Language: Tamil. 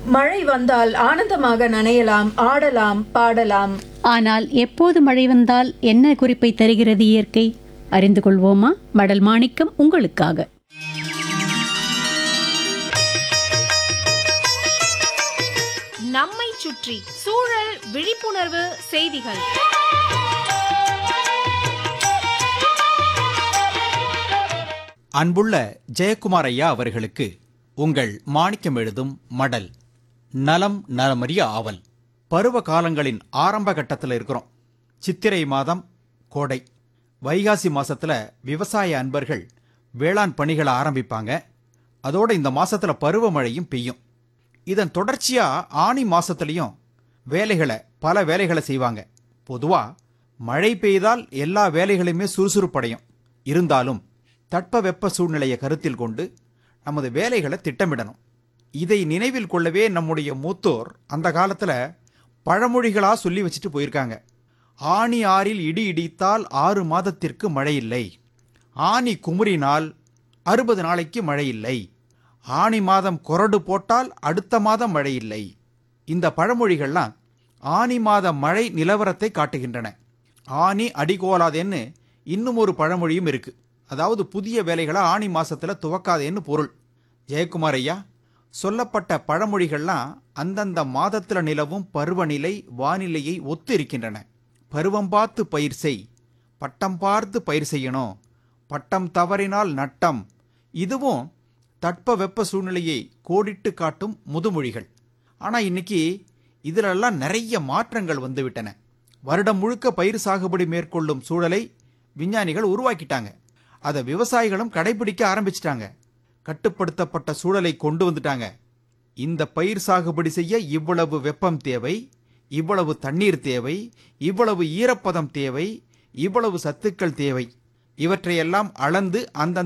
மழை வந்தால் ஆனந்தமாக நனையலாம் ஆடலாம் பாடலாம் ஆனால் எப்போது மழை வந்தால் என்ன குறிப்பை தருகிறது இயற்கை அறிந்து கொள்வோமா மடல் மாணிக்கம் உங்களுக்காக நம்மை சுற்றி சூழல் விழிப்புணர்வு செய்திகள் அன்புள்ள ஜெயக்குமார் ஐயா அவர்களுக்கு உங்கள் மாணிக்கம் எழுதும் மடல் நலம் நலமறிய ஆவல் பருவ காலங்களின் ஆரம்ப கட்டத்தில் இருக்கிறோம் சித்திரை மாதம் கோடை வைகாசி மாசத்துல விவசாய அன்பர்கள் வேளாண் பணிகளை ஆரம்பிப்பாங்க அதோட இந்த மாசத்துல பருவமழையும் பெய்யும் இதன் தொடர்ச்சியா ஆனி மாசத்துலயும் வேலைகளை பல வேலைகளை செய்வாங்க பொதுவா மழை பெய்தால் எல்லா வேலைகளுமே சுறுசுறுப்படையும் இருந்தாலும் தட்பவெப்ப சூழ்நிலையை கருத்தில் கொண்டு நமது வேலைகளை திட்டமிடணும் இதை நினைவில் கொள்ளவே நம்முடைய மூத்தோர் அந்த காலத்துல பழமொழிகளா சொல்லி வச்சுட்டு போயிருக்காங்க ஆணி ஆறில் இடி இடித்தால் ஆறு மாதத்திற்கு மழை இல்லை ஆனி குமுறினால் அறுபது நாளைக்கு மழை இல்லை ஆனி மாதம் கொரடு போட்டால் அடுத்த மாதம் மழை இல்லை இந்த பழமொழிகள்லாம் ஆனி மாத மழை நிலவரத்தை காட்டுகின்றன ஆனி அடிகோலாதேன்னு இன்னும் ஒரு பழமொழியும் இருக்கு அதாவது புதிய வேலைகளை ஆனி மாசத்துல துவக்காதேன்னு பொருள் ஜெயக்குமார் ஐயா சொல்லப்பட்ட பழமொழிகள்லாம் அந்தந்த மாதத்துல நிலவும் பருவநிலை வானிலையை ஒத்து இருக்கின்றன பருவம் பார்த்து பயிர் செய் பட்டம் பார்த்து பயிர் செய்யணும் பட்டம் தவறினால் நட்டம் இதுவும் தட்ப வெப்ப சூழ்நிலையை கோடிட்டு காட்டும் முதுமொழிகள் ஆனா இன்னைக்கு இதிலெல்லாம் நிறைய மாற்றங்கள் வந்துவிட்டன வருடம் முழுக்க பயிர் சாகுபடி மேற்கொள்ளும் சூழலை விஞ்ஞானிகள் உருவாக்கிட்டாங்க அதை விவசாயிகளும் கடைபிடிக்க ஆரம்பிச்சிட்டாங்க கட்டுப்படுத்தப்பட்ட சூழலை கொண்டு வந்துட்டாங்க இந்த பயிர் சாகுபடி செய்ய இவ்வளவு வெப்பம் தேவை இவ்வளவு தண்ணீர் தேவை இவ்வளவு ஈரப்பதம் தேவை இவ்வளவு சத்துக்கள் தேவை இவற்றையெல்லாம் அளந்து அந்தந்த